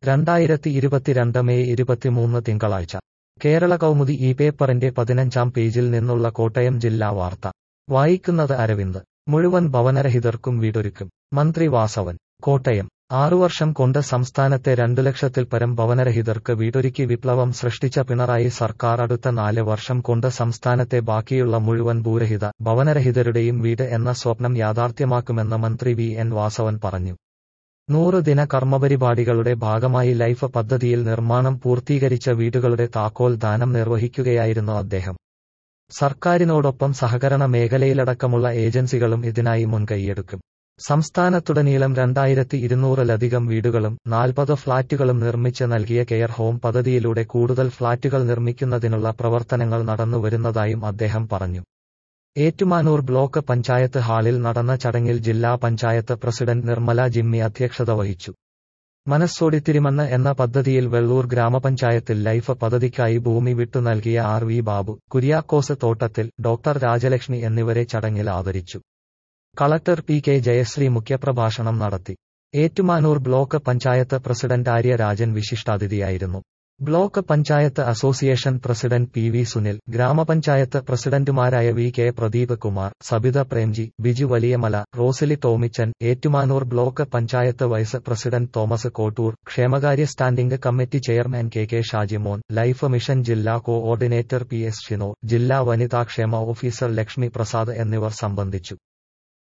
രണ്ടായിരത്തി ഇരുപത്തിരണ്ട് മെയ് ഇരുപത്തിമൂന്ന് തിങ്കളാഴ്ച കേരള കൗമുദി ഈ പേപ്പറിന്റെ പതിനഞ്ചാം പേജിൽ നിന്നുള്ള കോട്ടയം ജില്ലാ വാർത്ത വായിക്കുന്നത് അരവിന്ദ് മുഴുവൻ ഭവനരഹിതർക്കും വീടൊരുക്കും മന്ത്രി വാസവൻ കോട്ടയം ആറുവർഷം കൊണ്ട് സംസ്ഥാനത്തെ രണ്ടു ലക്ഷത്തിൽ പരം ഭവനരഹിതർക്ക് വീടൊരുക്കി വിപ്ലവം സൃഷ്ടിച്ച പിണറായി സർക്കാർ അടുത്ത നാല് വർഷം കൊണ്ട് സംസ്ഥാനത്തെ ബാക്കിയുള്ള മുഴുവൻ ഭൂരഹിത ഭവനരഹിതരുടെയും വീട് എന്ന സ്വപ്നം യാഥാർത്ഥ്യമാക്കുമെന്ന് മന്ത്രി വി എൻ വാസവൻ പറഞ്ഞു നൂറ് ദിന കർമ്മപരിപാടികളുടെ ഭാഗമായി ലൈഫ് പദ്ധതിയിൽ നിർമ്മാണം പൂർത്തീകരിച്ച വീടുകളുടെ താക്കോൽ ദാനം നിർവഹിക്കുകയായിരുന്നു അദ്ദേഹം സർക്കാരിനോടൊപ്പം സഹകരണ മേഖലയിലടക്കമുള്ള ഏജൻസികളും ഇതിനായി മുൻകൈയെടുക്കും സംസ്ഥാനത്തുടനീളം രണ്ടായിരത്തി ഇരുന്നൂറിലധികം വീടുകളും നാൽപ്പത് ഫ്ളാറ്റുകളും നിർമ്മിച്ച് നൽകിയ കെയർ ഹോം പദ്ധതിയിലൂടെ കൂടുതൽ ഫ്ളാറ്റുകൾ നിർമ്മിക്കുന്നതിനുള്ള പ്രവർത്തനങ്ങൾ നടന്നുവരുന്നതായും അദ്ദേഹം പറഞ്ഞു ഏറ്റുമാനൂർ ബ്ലോക്ക് പഞ്ചായത്ത് ഹാളിൽ നടന്ന ചടങ്ങിൽ ജില്ലാ പഞ്ചായത്ത് പ്രസിഡന്റ് നിർമ്മല ജിമ്മി അധ്യക്ഷത വഹിച്ചു മനസ്സോടി തിരുമന്ന് എന്ന പദ്ധതിയിൽ വെള്ളൂർ ഗ്രാമപഞ്ചായത്തിൽ ലൈഫ് പദ്ധതിക്കായി ഭൂമി വിട്ടു നൽകിയ ആർ വി ബാബു കുര്യാക്കോസ് തോട്ടത്തിൽ ഡോക്ടർ രാജലക്ഷ്മി എന്നിവരെ ചടങ്ങിൽ ആദരിച്ചു കളക്ടർ പി കെ ജയശ്രീ മുഖ്യപ്രഭാഷണം നടത്തി ഏറ്റുമാനൂർ ബ്ലോക്ക് പഞ്ചായത്ത് പ്രസിഡന്റ് ആര്യരാജൻ വിശിഷ്ടാതിഥിയായിരുന്നു block panchayat association president P V Sunil ഗ്രാമപഞ്ചായത്ത് പ്രസിഡന്റുമാരായ V K Pradeep Kumar Sabitha Premji Biju Valiyamala Rosily Tomichan Ettumanoor block panchayat vice president Thomas Kottoor ക്ഷേമകാര്യ standing committee chairman K K Shajimon life mission ജില്ലാ കോഓർഡിനേറ്റർ പി എസ് ഷിനോ ജില്ലാ വനിതാക്ഷേമ ഓഫീസർ ലക്ഷ്മി പ്രസാദ് എന്നിവർ സംബന്ധിച്ചു